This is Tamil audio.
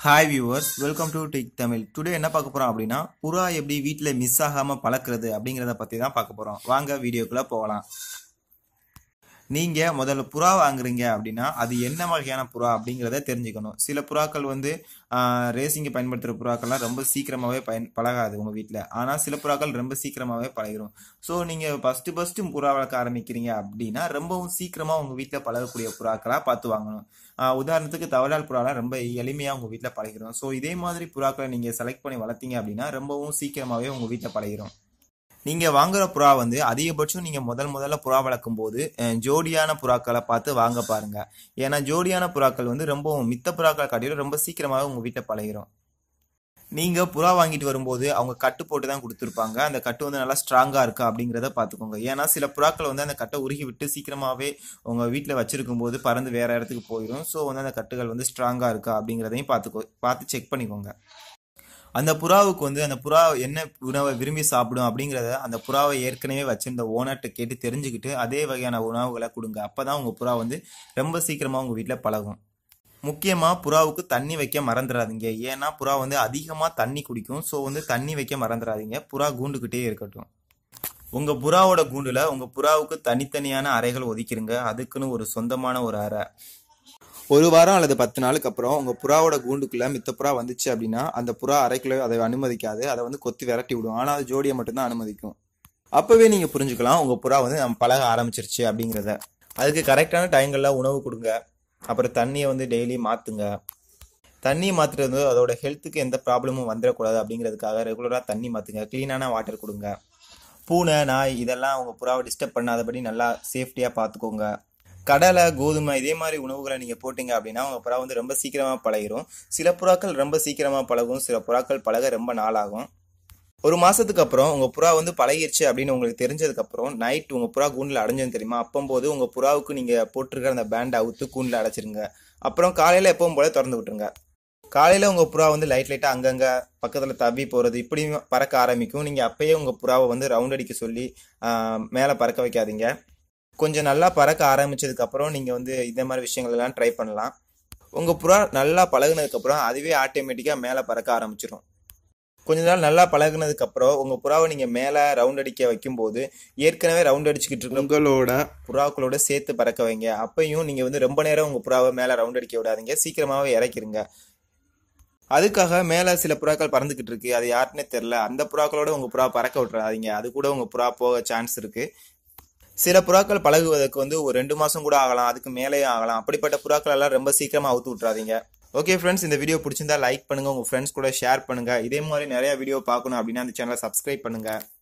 hi viewers welcome to tick Tamil today என்ன பார்க்க போறோம் அப்படின்னா புறா எப்படி வீட்டில் மிஸ் ஆகாம பழக்கிறது அப்படிங்கிறத பத்தி தான் பார்க்க போறோம் வாங்க வீடியோக்குள்ள போகலாம் நீங்க முதல்ல புறா வாங்குறீங்க அப்படின்னா அது என்ன வகையான புறா அப்படிங்கிறத தெரிஞ்சுக்கணும் சில புறாக்கள் வந்து ரேசிங்க்கு பயன்படுத்துகிற புறாக்கள்லாம் ரொம்ப சீக்கிரமாகவே பயன் பழகாது உங்கள் வீட்டில் ஆனால் சில புறாக்கள் ரொம்ப சீக்கிரமாகவே பழகிரும் ஸோ நீங்கள் ஃபஸ்ட்டு ஃபஸ்ட்டு புறா வளர்க்க ஆரம்பிக்கிறீங்க அப்படின்னா ரொம்பவும் சீக்கிரமாக உங்கள் வீட்டில் பழகக்கூடிய புறாக்களாக பார்த்து வாங்கணும் ஆஹ் உதாரணத்துக்கு தவளால் புறாலாம் ரொம்ப எளிமையாக உங்கள் வீட்டில் பழகிரும் ஸோ இதே மாதிரி புறாக்களை நீங்கள் செலக்ட் பண்ணி வளர்த்தீங்க அப்படின்னா ரொம்பவும் சீக்கிரமாகவே உங்கள் வீட்டில் பழகிரும் நீங்க வாங்குற புறா வந்து அதிகபட்சம் நீங்க முதல் முதல்ல புறா வளர்க்கும் போது அஹ், ஜோடியான புறாக்களை பார்த்து வாங்க பாருங்க ஏன்னா ஜோடியான புறாக்கள் வந்து ரொம்பவும் மித்த புறாக்களை காட்டிலும் ரொம்ப சீக்கிரமாகவே உங்க வீட்டில் பழகிரும் நீங்க புறா வாங்கிட்டு வரும்போது அவங்க கட்டு போட்டு தான் கொடுத்துருப்பாங்க அந்த கட்டு வந்து நல்லா ஸ்ட்ராங்கா இருக்கா அப்படிங்கிறத பார்த்துக்கோங்க ஏன்னா சில புறாக்கள் வந்து அந்த கட்டை உருகி விட்டு சீக்கிரமாவே உங்க வீட்டில் வச்சிருக்கும் போது பறந்து வேற இடத்துக்கு போயிடும் ஸோ வந்து அந்த கட்டுகள் வந்து ஸ்ட்ராங்கா இருக்கா அப்படிங்கிறதையும் பார்த்துக்கோ பார்த்து செக் பண்ணிக்கோங்க அந்த புறாவுக்கு வந்து அந்த புறா என்ன உணவை விரும்பி சாப்பிடும் அப்படிங்கிறத அந்த புறாவை ஏற்கனவே வச்சிருந்த ஓனர்கிட்ட கேட்டு தெரிஞ்சுக்கிட்டு அதே வகையான உணவுகளை கொடுங்க அப்பதான் உங்க புறா வந்து ரொம்ப சீக்கிரமா உங்க வீட்டில் பழகும் முக்கியமா புறாவுக்கு தண்ணி வைக்க மறந்துடாதீங்க ஏன்னா புறா வந்து அதிகமா தண்ணி குடிக்கும் ஸோ வந்து தண்ணி வைக்க மறந்துடாதீங்க புறா கூண்டுக்கிட்டே இருக்கட்டும் உங்க புறாவோட கூண்டுல உங்க புறாவுக்கு தனித்தனியான அறைகள் ஒதுக்கிருங்க அதுக்குன்னு ஒரு சொந்தமான ஒரு அறை ஒரு வாரம் அல்லது பத்து நாளுக்கு அப்புறம் உங்க புறாவோட கூண்டுக்குள்ள மித்த புறா வந்துச்சு அப்படின்னா அந்த புறா அறைக்குள்ள அதை அனுமதிக்காது அதை வந்து கொத்தி விரட்டி விடும் ஆனா அது ஜோடியை மட்டும்தான் அனுமதிக்கும் அப்பவே நீங்க புரிஞ்சுக்கலாம் உங்க புறா வந்து நம்ம பழக ஆரம்பிச்சிருச்சு அப்படிங்கிறத அதுக்கு கரெக்டான டைங்கள்ல உணவு கொடுங்க அப்புறம் தண்ணியை வந்து டெய்லி மாத்துங்க தண்ணியை மாத்துறது வந்து அதோட ஹெல்த்துக்கு எந்த ப்ராப்ளமும் வந்துடக்கூடாது அப்படிங்கிறதுக்காக ரெகுலராக தண்ணி மாத்துங்க க்ளீனான வாட்டர் கொடுங்க பூனை நாய் இதெல்லாம் உங்க புறாவை டிஸ்டர்ப் பண்ணாதபடி நல்லா சேஃப்டியாக பார்த்துக்கோங்க கடலை கோதுமை இதே மாதிரி உணவுகளை நீங்கள் போட்டீங்க அப்படின்னா உங்கள் புறா வந்து ரொம்ப சீக்கிரமாக பழகிரும் சில புறாக்கள் ரொம்ப சீக்கிரமாக பழகும் சில புறாக்கள் பழக ரொம்ப நாள் ஆகும் ஒரு மாசத்துக்கு அப்புறம் உங்க புறா வந்து பழகிருச்சு அப்படின்னு உங்களுக்கு தெரிஞ்சதுக்கு அப்புறம் நைட் உங்க புறா கூண்டில் அடைஞ்சது தெரியுமா அப்பம்போது உங்க புறாவுக்கு நீங்க போட்டிருக்கிற அந்த பேண்டை அவுத்து கூண்டில் அடைச்சிருங்க அப்புறம் காலையில எப்பவும் போல திறந்து விட்டுருங்க காலையில உங்க புறா வந்து லைட் லைட்டா அங்கங்க பக்கத்துல தவி போறது இப்படி பறக்க ஆரம்பிக்கும் நீங்க அப்பயே உங்க புறாவை வந்து ரவுண்ட் அடிக்க சொல்லி ஆஹ், மேல பறக்க வைக்காதீங்க கொஞ்சம் நல்லா பறக்க ஆரம்பிச்சதுக்கு அப்புறம் நீங்க வந்து இந்த மாதிரி விஷயங்கள் எல்லாம் ட்ரை பண்ணலாம் உங்க புறா நல்லா பழகுனதுக்கு அப்புறம் அதுவே ஆட்டோமேட்டிக்கா மேல பறக்க ஆரம்பிச்சிடும் கொஞ்ச நாள் நல்லா பழகுனதுக்கு அப்புறம் உங்க புறாவை நீங்க மேல ரவுண்ட் அடிக்க வைக்கும்போது ஏற்கனவே ரவுண்ட் அடிச்சுக்கிட்டு இருக்க உங்களோட புறாக்களோட சேர்த்து பறக்க வைங்க அப்பையும் நீங்க வந்து ரொம்ப நேரம் உங்க புறாவை மேல ரவுண்ட் அடிக்க விடாதீங்க சீக்கிரமாவே இறக்கிருங்க அதுக்காக மேல சில புறாக்கள் பறந்துகிட்டு இருக்கு அது யாருன்னே தெரியல அந்த புறாக்களோட உங்க புறா பறக்க விட்டுறாதீங்க அது கூட உங்க புறா போக சான்ஸ் இருக்கு சில புறாக்கள் பழகுவதற்கு வந்து ஒரு ரெண்டு மாசம் கூட ஆகலாம் அதுக்கு மேலேயும் ஆகலாம் அப்படிப்பட்ட புறாக்கள் எல்லாம் ரொம்ப சீக்கிரமா அவுத்து விட்டுறாதீங்க ஓகே ஃப்ரெண்ட்ஸ் இந்த வீடியோ பிடிச்சிருந்தா லைக் பண்ணுங்க உங்க ஃப்ரெண்ட்ஸ் கூட ஷேர் பண்ணுங்க இதே மாதிரி நிறைய வீடியோ பார்க்கணும் அப்படின்னா அந்த சேனலை சப்ஸ்கிரைப் பண்ணுங்க